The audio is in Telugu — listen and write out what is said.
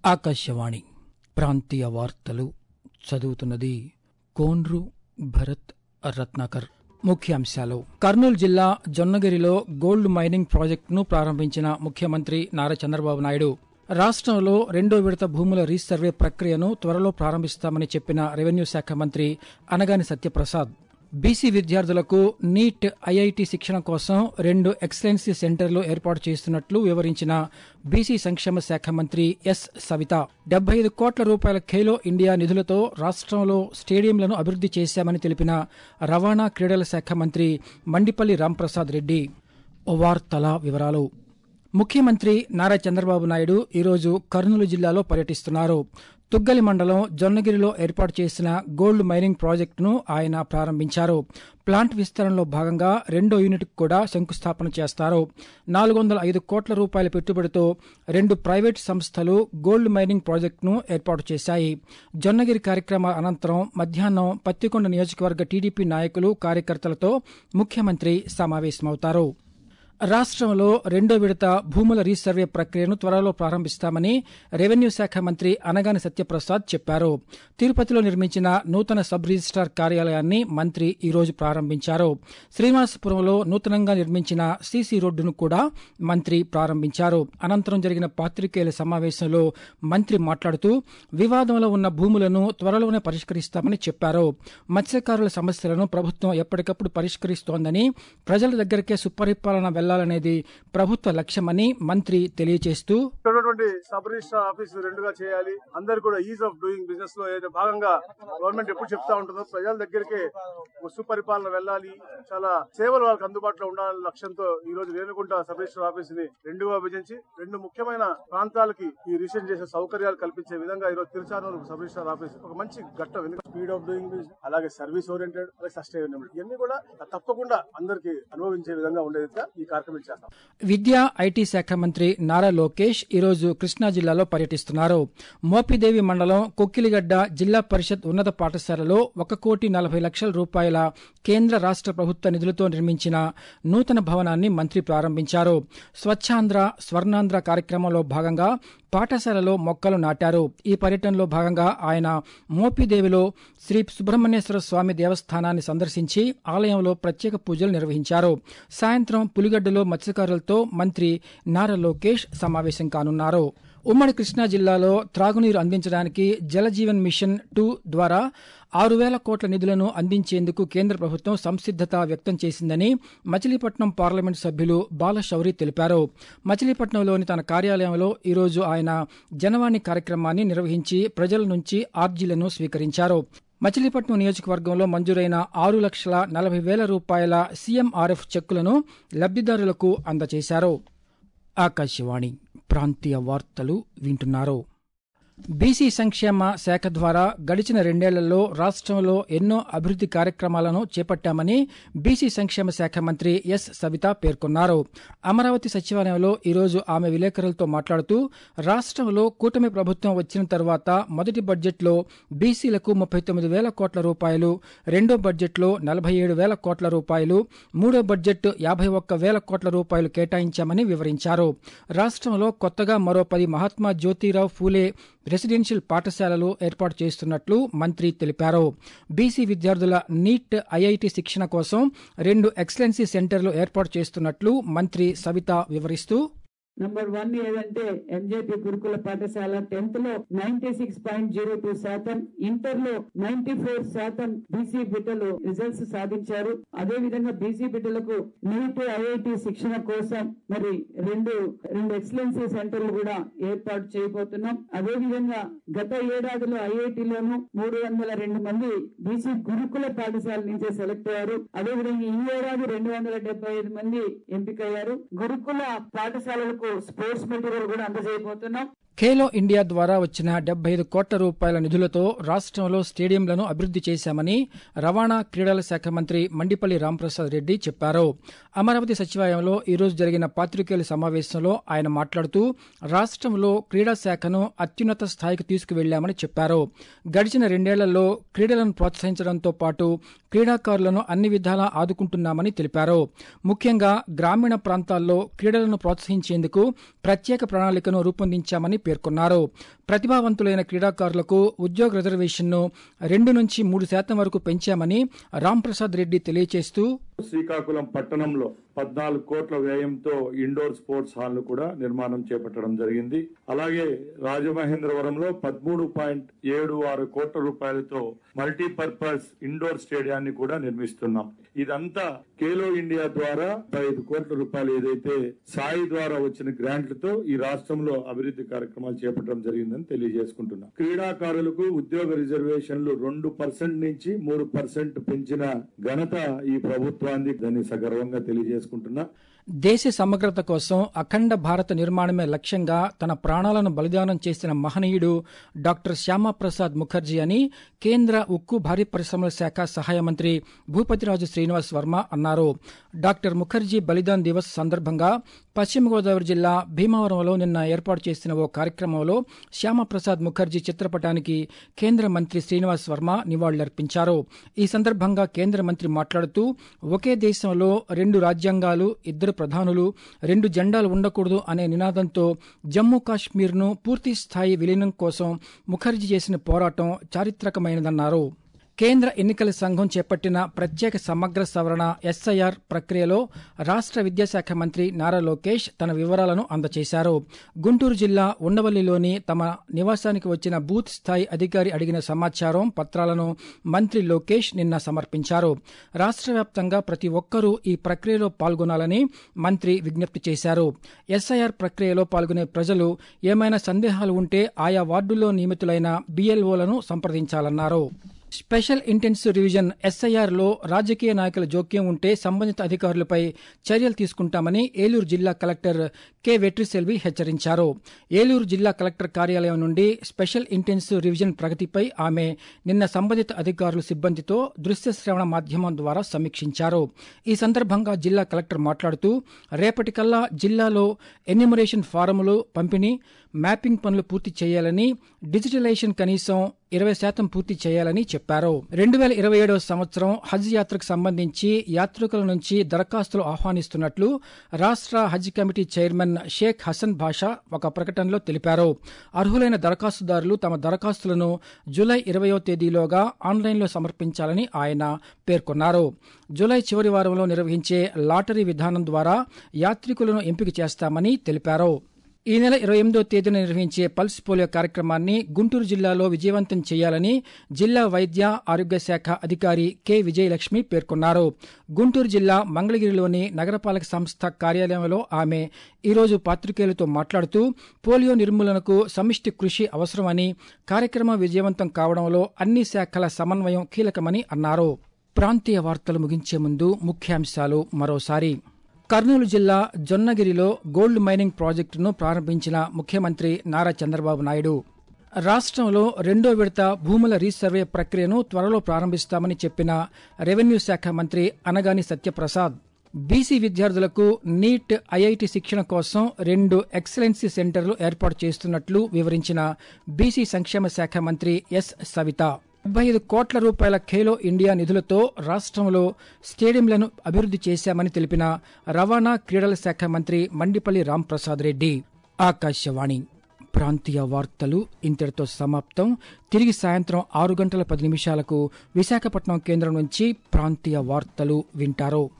ఆకాశవాణి ప్రాంతీయ వార్తలు చదువుతున్నది కోన్రు భరత్ రత్నాకర్ ముఖ్యాంశాలు కర్నూలు జిల్లా జొన్నగిరిలో గోల్డ్ మైనింగ్ ప్రాజెక్టును ప్రారంభించిన ముఖ్యమంత్రి నారా చంద్రబాబు నాయుడు రాష్ట్రంలో రెండో విడత భూముల రీసర్వే ప్రక్రియను త్వరలో ప్రారంభిస్తామని చెప్పిన రెవెన్యూ శాఖ మంత్రి అనగాని సత్యప్రసాద్ బీసీ విద్యార్థులకు నీట్ ఐఐటి శిక్షణ కోసం రెండు ఎక్సలెన్సీ సెంటర్లు ఏర్పాటు చేస్తున్నట్లు వివరించిన బీసీ సంక్షేమ శాఖ మంత్రి ఎస్ సవిత డెబ్బై ఐదు కోట్ల రూపాయల ఖేలో ఇండియా నిధులతో రాష్ట్రంలో స్టేడియంలను అభివృద్ది చేశామని తెలిపిన రవాణా క్రీడల శాఖ మంత్రి మండిపల్లి రాంప్రసాద్ రెడ్డి వార్తల వివరాలు ముఖ్యమంత్రి నారా చంద్రబాబు నాయుడు ఈరోజు కర్నూలు జిల్లాలో పర్యటిస్తున్నారు తుగ్గలి మండలం జొన్నగిరిలో ఏర్పాటు చేసిన గోల్డ్ మైనింగ్ ప్రాజెక్టును ఆయన ప్రారంభించారు ప్లాంట్ విస్తరణలో భాగంగా రెండో యూనిట్కు కూడా శంకుస్థాపన చేస్తారు నాలుగు వందల ఐదు కోట్ల రూపాయల పెట్టుబడితో రెండు ప్రైవేట్ సంస్థలు గోల్డ్ మైనింగ్ ప్రాజెక్టును ఏర్పాటు చేశాయి జొన్నగిరి కార్యక్రమ అనంతరం మధ్యాహ్నం పత్తికొండ నియోజకవర్గ టీడీపీ నాయకులు కార్యకర్తలతో ముఖ్యమంత్రి సమావేశమవుతారు రాష్ట్రంలో రెండో విడత భూముల రీసర్వే ప్రక్రియను త్వరలో ప్రారంభిస్తామని రెవెన్యూ శాఖ మంత్రి అనగాని సత్యప్రసాద్ చెప్పారు తిరుపతిలో నిర్మించిన నూతన సబ్ రిజిస్టార్ కార్యాలయాన్ని మంత్రి ఈ రోజు ప్రారంభించారు శ్రీనివాసపురంలో నూతనంగా నిర్మించిన సీసీ రోడ్డును కూడా మంత్రి ప్రారంభించారు అనంతరం జరిగిన పాత్రికేయుల సమావేశంలో మంత్రి మాట్లాడుతూ వివాదంలో ఉన్న భూములను త్వరలోనే పరిష్కరిస్తామని చెప్పారు మత్స్యకారుల సమస్యలను ప్రభుత్వం ఎప్పటికప్పుడు పరిష్కరిస్తోందని ప్రజల దగ్గరకే సుపరిపాలన వెళ్లాలనేది ప్రభుత్వ లక్ష్యమని మంత్రి తెలియజేస్తూ ఉన్నటువంటి సబ్ రిజిస్టర్ ఆఫీస్ రెండుగా చేయాలి అందరు కూడా ఈజ్ ఆఫ్ డూయింగ్ బిజినెస్ లో ఏదో భాగంగా గవర్నమెంట్ ఎప్పుడు చెప్తా ఉంటుందో ప్రజల దగ్గరికి సుపరిపాలన వెళ్ళాలి చాలా సేవలు వాళ్ళకి అందుబాటులో ఉండాలనే లక్ష్యంతో ఈ రోజు రేణుగుంట సబ్ రిజిస్టర్ ఆఫీస్ ని రెండుగా విభజించి రెండు ముఖ్యమైన ప్రాంతాలకి ఈ రిజిస్టర్ చేసే సౌకర్యాలు కల్పించే విధంగా ఈ రోజు తిరుచానూరు సబ్ రిజిస్టర్ ఆఫీస్ ఒక మంచి ఘట్టం ఎందుకంటే స్పీడ్ ఆఫ్ డూయింగ్ బిజినెస్ అలాగే సర్వీస్ ఓరియంటెడ్ అలాగే సస్టైనబుల్ ఇవన్నీ కూడా తప్పకుండా అందరికి అనుభవించే విధంగా ఉండేదిగా ఈ కార్యక్రమం చేస్తాం విద్యా ఐటీ శాఖ మంత్రి నారా లోకేష్ ఈరోజు కృష్ణా జిల్లాలో పర్యటిస్తున్నారు మోపిదేవి మండలం కొక్కిలిగడ్డ జిల్లా పరిషత్ ఉన్నత పాఠశాలలో ఒక కోటి నలభై లక్షల రూపాయల కేంద్ర రాష్ట ప్రభుత్వ నిధులతో నిర్మించిన నూతన భవనాన్ని మంత్రి ప్రారంభించారు స్వచ్ఛాంధ్ర స్వర్ణాంధ్ర కార్యక్రమంలో భాగంగా పాఠశాలలో మొక్కలు నాటారు ఈ పర్యటనలో భాగంగా ఆయన మోపిదేవిలో శ్రీ సుబ్రహ్మణ్యేశ్వర స్వామి దేవస్థానాన్ని సందర్శించి ఆలయంలో ప్రత్యేక పూజలు నిర్వహించారు సాయంత్రం పులిగడ్డలో మత్స్యకారులతో మంత్రి నారా లోకేష్ సమావేశం కానున్నారు ఉమ్మడి కృష్ణా జిల్లాలో త్రాగునీరు అందించడానికి జలజీవన్ మిషన్ టూ ద్వారా ఆరు వేల కోట్ల నిధులను అందించేందుకు కేంద్ర ప్రభుత్వం సంసిద్దత వ్యక్తం చేసిందని మచిలీపట్నం పార్లమెంట్ సభ్యులు బాలశౌరి తెలిపారు మచిలీపట్నంలోని తన కార్యాలయంలో ఈరోజు ఆయన జనవాణి కార్యక్రమాన్ని నిర్వహించి ప్రజల నుంచి ఆర్జీలను స్వీకరించారు మచిలీపట్నం నియోజకవర్గంలో మంజూరైన ఆరు లక్షల నలభై వేల రూపాయల సీఎంఆర్ఎఫ్ చెక్కులను లబ్దిదారులకు అందజేశారు ఆకాశవాణి ప్రాంతీయ వార్తలు వింటున్నారు బీసీ సంక్షేమ శాఖ ద్వారా గడిచిన రెండేళ్లలో రాష్ట్రంలో ఎన్నో అభివృద్ది కార్యక్రమాలను చేపట్టామని బీసీ సంక్షేమ శాఖ మంత్రి ఎస్ సవిత పేర్కొన్నారు అమరావతి సచివాలయంలో ఈరోజు ఆమె విలేకరులతో మాట్లాడుతూ రాష్ట్రంలో కూటమి ప్రభుత్వం వచ్చిన తర్వాత మొదటి బడ్జెట్లో బీసీలకు ముప్పై తొమ్మిది వేల కోట్ల రూపాయలు రెండో బడ్జెట్లో నలభై ఏడు వేల కోట్ల రూపాయలు మూడో బడ్జెట్ యాభై ఒక్క వేల కోట్ల రూపాయలు కేటాయించామని వివరించారు రాష్ట్రంలో కొత్తగా మరో పది మహాత్మా జ్యోతిరావు ఫూలే రెసిడెన్షియల్ పాఠశాలలు ఏర్పాటు చేస్తున్నట్లు మంత్రి తెలిపారు బీసీ విద్యార్థుల నీట్ ఐఐటి శిక్షణ కోసం రెండు ఎక్సలెన్సీ సెంటర్లు ఏర్పాటు చేస్తున్నట్లు మంత్రి సవిత వివరిస్తూ నంబర్ వన్ ఏదంటే ఎంజేపీ గురుకుల పాఠశాల టెన్త్ లో ninety six point zero two శాతం ఇంటర్ లో నైన్టీ ఫోర్ శాతం బీసీ బిడ్డలు రిజల్ట్స్ సాధించారు అదే విధంగా బీసీ బిడ్డలకు నీట్ ఐఐటి శిక్షణ కోసం మరి రెండు రెండు ఎక్సలెన్సీ సెంటర్లు కూడా ఏర్పాటు చేయబోతున్నాం అదే విధంగా గత ఏడాదిలో ఐఐటిలోను మూడు వందల రెండు మంది బీసీ గురుకుల పాఠశాల నుంచే సెలెక్ట్ అయ్యారు అదే విధంగా ఈ ఏడాది రెండు వందల డెబ్బై ఐదు మంది ఎంపికయ్యారు గురుకుల పాఠశాలలకు స్పోర్ట్స్ మెటీరియల్ కూడా అందజేయబోతున్నాం ఖేలో ఇండియా ద్వారా వచ్చిన డెబ్బై ఐదు కోట్ల రూపాయల నిధులతో రాష్ట్రంలో స్టేడియంలను అభివృద్ది చేశామని రవాణా క్రీడల శాఖ మంత్రి మండిపల్లి రాంప్రసాద్ రెడ్డి చెప్పారు అమరావతి సచివాలయంలో ఈరోజు జరిగిన పాత్రికేయుల సమావేశంలో ఆయన మాట్లాడుతూ రాష్ట్రంలో క్రీడా శాఖను అత్యున్నత స్థాయికి తీసుకువెళ్లామని చెప్పారు గడిచిన రెండేళ్లలో క్రీడలను ప్రోత్సహించడంతో పాటు క్రీడాకారులను అన్ని విధాలా ఆదుకుంటున్నామని తెలిపారు ముఖ్యంగా గ్రామీణ ప్రాంతాల్లో క్రీడలను ప్రోత్సహించేందుకు ప్రత్యేక ప్రణాళికను రూపొందించామని పేర్కొన్నారు ప్రతిభావంతులైన క్రీడాకారులకు ఉద్యోగ రిజర్వేషన్ను రెండు నుంచి మూడు శాతం వరకు పెంచామని రాంప్రసాద్ రెడ్డి తెలియజేస్తూ శ్రీకాకుళం పట్టణంలో పద్నాలుగు కోట్ల వ్యయంతో ఇండోర్ స్పోర్ట్స్ హాల్ ను కూడా నిర్మాణం చేపట్టడం జరిగింది అలాగే రాజమహేంద్రవరంలో పదమూడు పాయింట్ ఏడు ఆరు కోట్ల రూపాయలతో మల్టీపర్పస్ ఇండోర్ స్టేడియాన్ని కూడా నిర్మిస్తున్నాం ఇదంతా ఖేలో ఇండియా ద్వారా ఐదు కోట్ల రూపాయలు ఏదైతే సాయి ద్వారా వచ్చిన గ్రాంట్లతో ఈ రాష్ట్రంలో అభివృద్ధి కార్యక్రమాలు చేపట్టడం జరిగిందని తెలియజేసుకుంటున్నాం క్రీడాకారులకు ఉద్యోగ రిజర్వేషన్లు రెండు పర్సెంట్ నుంచి మూడు పర్సెంట్ పెంచిన ఘనత ఈ ప్రభుత్వాన్ని దాన్ని సగర్వంగా తెలియజేసుకుంటున్నా దేశ సమగ్రత కోసం అఖండ భారత నిర్మాణమే లక్ష్యంగా తన ప్రాణాలను బలిదానం చేసిన మహనీయుడు డాక్టర్ శ్యామాప్రసాద్ ముఖర్జీ అని కేంద్ర ఉక్కు భారీ పరిశ్రమల శాఖ సహాయ మంత్రి భూపతిరాజు శ్రీనివాస్ వర్మ అన్నారు డాక్టర్ ముఖర్జీ బలిదాన్ దివస్ సందర్భంగా పశ్చిమ గోదావరి జిల్లా భీమవరంలో నిన్న ఏర్పాటు చేసిన ఓ కార్యక్రమంలో శ్యామప్రసాద్ ముఖర్జీ చిత్రపటానికి కేంద్ర మంత్రి శ్రీనివాస్ వర్మ నివాళులర్పించారు ఈ సందర్భంగా కేంద్ర మంత్రి మాట్లాడుతూ ఒకే దేశంలో రెండు రాజ్యాంగాలు ఇద్దరు ప్రధానులు రెండు జెండాలు ఉండకూడదు అనే నినాదంతో జమ్మూ కాశ్మీర్ను పూర్తి స్థాయి విలీనం కోసం ముఖర్జీ చేసిన పోరాటం చారిత్రకమైనదన్నారు కేంద్ర ఎన్నికల సంఘం చేపట్టిన ప్రత్యేక సమగ్ర సవరణ ఎస్ఐఆర్ ప్రక్రియలో రాష్ట్ర విద్యాశాఖ మంత్రి నారా లోకేష్ తన వివరాలను అందజేశారు గుంటూరు జిల్లా ఉండవల్లిలోని తమ నివాసానికి వచ్చిన బూత్ స్థాయి అధికారి అడిగిన సమాచారం పత్రాలను మంత్రి లోకేష్ నిన్న సమర్పించారు రాష్ట్ర వ్యాప్తంగా ప్రతి ఒక్కరూ ఈ ప్రక్రియలో పాల్గొనాలని మంత్రి విజ్ఞప్తి చేశారు ఎస్ఐఆర్ ప్రక్రియలో పాల్గొనే ప్రజలు ఏమైనా సందేహాలు ఉంటే ఆయా వార్డుల్లో నియమితులైన బీఎల్ఓలను సంప్రదించాలన్నారు స్పెషల్ ఇంటెన్సివ్ రివిజన్ ఎస్ఐఆర్ లో రాజకీయ నాయకుల జోక్యం ఉంటే సంబంధిత అధికారులపై చర్యలు తీసుకుంటామని ఏలూరు జిల్లా కలెక్టర్ కె వెట్రిసెల్వి హెచ్చరించారు ఏలూరు జిల్లా కలెక్టర్ కార్యాలయం నుండి స్పెషల్ ఇంటెన్సివ్ రివిజన్ ప్రగతిపై ఆమె నిన్న సంబంధిత అధికారులు సిబ్బందితో దృశ్య శ్రవణ మాధ్యమం ద్వారా సమీక్షించారు ఈ సందర్భంగా జిల్లా కలెక్టర్ మాట్లాడుతూ రేపటికల్లా జిల్లాలో ఎన్యూమరేషన్ ఫారములు పంపిణీ మ్యాపింగ్ పనులు పూర్తి చేయాలని డిజిటలైజేషన్ కనీసం ఇరవై శాతం పూర్తి చేయాలని చెప్పారు రెండు వేల ఇరవై ఏడవ సంవత్సరం హజ్ యాత్రకు సంబంధించి యాత్రికుల నుంచి దరఖాస్తులు ఆహ్వానిస్తున్నట్లు రాష్ట్ర హజ్ కమిటీ చైర్మన్ షేక్ హసన్ భాషా ఒక ప్రకటనలో తెలిపారు అర్హులైన దరఖాస్తుదారులు తమ దరఖాస్తులను జూలై ఇరవయో తేదీలోగా ఆన్లైన్లో సమర్పించాలని ఆయన పేర్కొన్నారు జూలై చివరి వారంలో నిర్వహించే లాటరీ విధానం ద్వారా యాత్రికులను ఎంపిక చేస్తామని తెలిపారు ఈ నెల ఇరవై ఎనిమిదో తేదీన నిర్వహించే పల్స్ పోలియో కార్యక్రమాన్ని గుంటూరు జిల్లాలో విజయవంతం చేయాలని జిల్లా వైద్య ఆరోగ్య శాఖ అధికారి కె విజయలక్ష్మి పేర్కొన్నారు గుంటూరు జిల్లా మంగళగిరిలోని నగరపాలక సంస్థ కార్యాలయంలో ఆమె ఈరోజు పాత్రికేయులతో మాట్లాడుతూ పోలియో నిర్మూలనకు సమిష్టి కృషి అవసరమని కార్యక్రమం విజయవంతం కావడంలో అన్ని శాఖల సమన్వయం కీలకమని అన్నారు ప్రాంతీయ వార్తలు ముగించే ముందు ముఖ్యాంశాలు మరోసారి కర్నూలు జిల్లా జొన్నగిరిలో గోల్డ్ మైనింగ్ ప్రాజెక్టును ప్రారంభించిన ముఖ్యమంత్రి నారా చంద్రబాబు నాయుడు రాష్ట్రంలో రెండో విడత భూముల రీసర్వే ప్రక్రియను త్వరలో ప్రారంభిస్తామని చెప్పిన రెవెన్యూ శాఖ మంత్రి అనగాని సత్యప్రసాద్ బీసీ విద్యార్థులకు నీట్ ఐఐటి శిక్షణ కోసం రెండు ఎక్సలెన్సీ సెంటర్లు ఏర్పాటు చేస్తున్నట్లు వివరించిన బీసీ సంక్షేమ శాఖ మంత్రి ఎస్ సవిత డెబ్బై ఐదు కోట్ల రూపాయల ఖేలో ఇండియా నిధులతో రాష్ట్రంలో స్టేడియంలను అభివృద్ధి చేశామని తెలిపిన రవాణా క్రీడల శాఖ మంత్రి మండిపల్లి రాంప్రసాద్ రెడ్డి ఆకాశవాణి ప్రాంతీయ వార్తలు ఇంతటితో సమాప్తం తిరిగి సాయంత్రం ఆరు గంటల పది నిమిషాలకు విశాఖపట్నం కేంద్రం నుంచి ప్రాంతీయ వార్తలు వింటారు